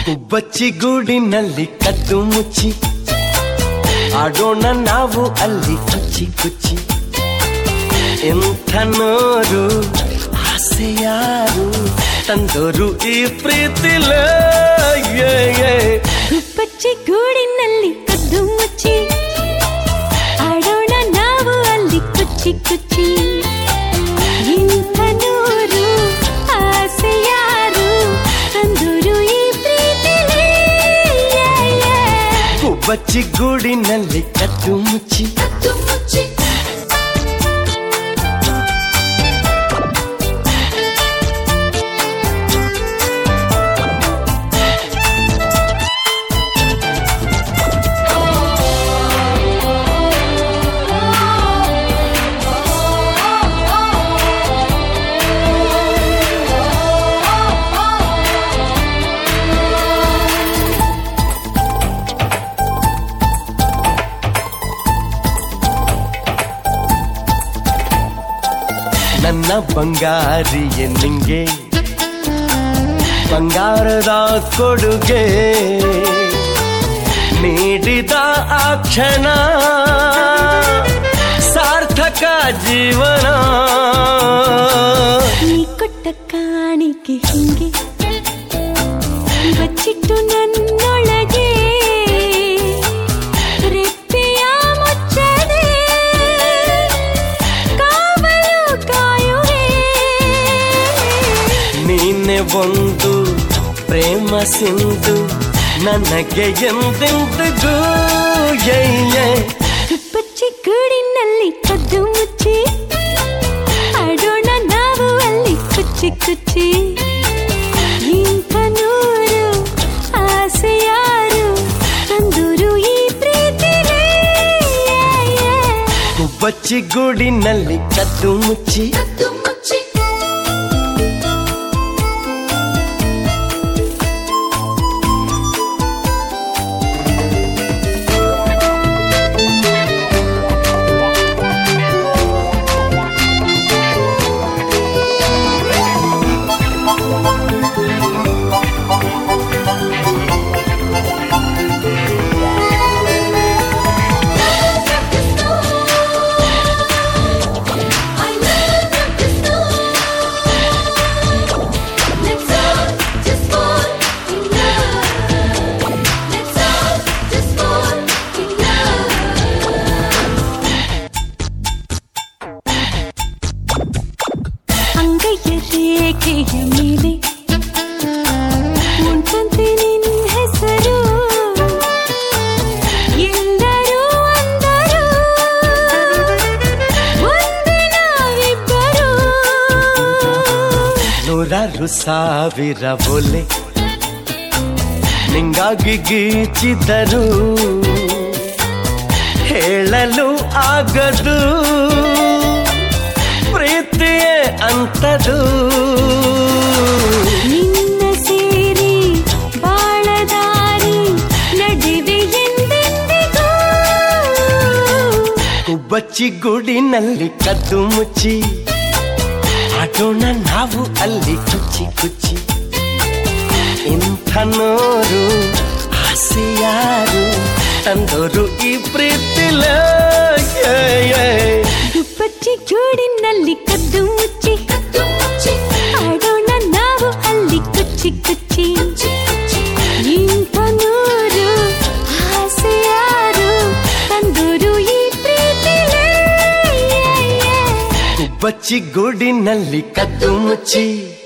ಹುಬ್ಬಚ್ಚಿ ಗೂಡಿನಲ್ಲಿ ಕದ್ದು ಮುಚ್ಚಿ ಆಡೋಣ ನಾವು ಅಲ್ಲಿ ಕುಚ್ಚಿ ಕುಚ್ಚಿ ಎಂಥ ನೋರು ಆಸೆ ಯಾರು ತಂದೋರು ಈ ಪ್ರೀತಿಲ ಏ, ಏ. ಗುಬ್ಬಚ್ಚಿ ಗೂಡಿನಲ್ಲಿ ಕದ್ದು ಮುಚ್ಚಿ ಆಡೋಣ ನಾವು ಅಲ್ಲಿ ಕುಚ್ಚಿ ಕುಚ್ಚಿ ಇಂಥ ನೂರು ಆಸೆ ಯಾರು ತಂದೂರು ಈ ಪ್ರೀತಿಲೇ ಹುಬ್ಬಚ್ಚಿ ಗೂಡಿನಲ್ಲಿ ಕದ್ದು ಮುಚ್ಚಿ ಕದ್ದು ಮುಚ್ಚಿ ನನ್ನ ಬಂಗಾರಿಯ ನಿಂಗೆ ಬಂಗಾರದ ಕೊಡುಗೆ ನೀಡಿದ ಆ ಕ್ಷಣ ಸಾರ್ಥಕ ಜೀವನ ನೀ ಕೊಟ್ಟ ಕಾಣಿಕೆ ಹಿಂಗೆ ಬಚ್ಚಿಟ್ಟು ನನ್ನೊಳಗೆ ರೆಪ್ಪೆಯ ಮುಚ್ಚದೆ ಕಾವಲು ಕಾಯುವೆ ನೀನೆ ಒಂದು ಪ್ರೇಮ ಸಿಂಧು ನನಗೆ ಎಂದೆಂದಿಗೂ ಏ, ಏ. ಬಚ್ಚಿ ಗೂಡಿನಲ್ಲಿ ಕದ್ದು ಮುಚ್ಚಿ ಆಡೋಣ ನಾವು ಅಲ್ಲಿ ಕುಚ್ಚಿ ಕುಚ್ಚಿ ಇಂಥ ನೂರು ಆಸೆ ಯಾರು ತಂದೂರು ಈ ಪ್ರೀತಿಲೇ ಹುಬ್ಬಚ್ಚಿ ಗೂಡಿನಲ್ಲಿ ಕದ್ದು ಮುಚ್ಚಿ ಕದ್ದು ಮುಚ್ಚಿ ಅಂಗೈಯ ರೇಖೆಯ ಮೇಲೆ ಉಂಟಂತೆ ನಿನ್ನ ಹೆಸರು ಎಲ್ಲರೂ ಅಂದರು ಒಂದೇ ನಾವಿಬ್ಬರು ನೂರಾರು ಸಾವಿರ ಬೋಲೆ ನಿಂಗಾಗಿ ಗೀಚಿದರು ಹೇಳಲು ಆಗದು ಪ್ರೀತಿಯೇ ಅಂತದು ನಿನ್ನ ಸೇರಿ ಬಾಳದಾರಿ ನಡುವೆ ಎಂದೆಂದಿಗೂ ಹುಬ್ಬಚ್ಚಿ ಗೂಡಿನಲ್ಲಿ ಕದ್ದು ಮುಚ್ಚಿ ಆಡೋಣ ನಾವು ಅಲ್ಲಿ ಕುಚ್ಚಿ ಕುಚ್ಚಿ ಇಂಥ ನೋರು ಆಸೆ ಯಾರು ತಂದೋರು ಈ ಪ್ರೀತಿಲ ಏ, ಏ. ಗುಬ್ಬಚ್ಚಿ ಗೂಡಿನಲ್ಲಿ ಕದ್ದು ಮುಚ್ಚಿ ಕದ್ದು ಮುಚ್ಚಿ ಆಡೋಣ ನಾವು ಅಲ್ಲಿ ಕುಚ್ಚಿ ಕುಚ್ಚಿ ಇಂಥ ನೂರು ಆಸೆ ಯಾರು ತಂದೂರು ಈ ಪ್ರೀತಿಲೇ ಹುಬ್ಬಚ್ಚಿ ಗೂಡಿನಲ್ಲಿ ಕದ್ದು ಮುಚ್ಚಿ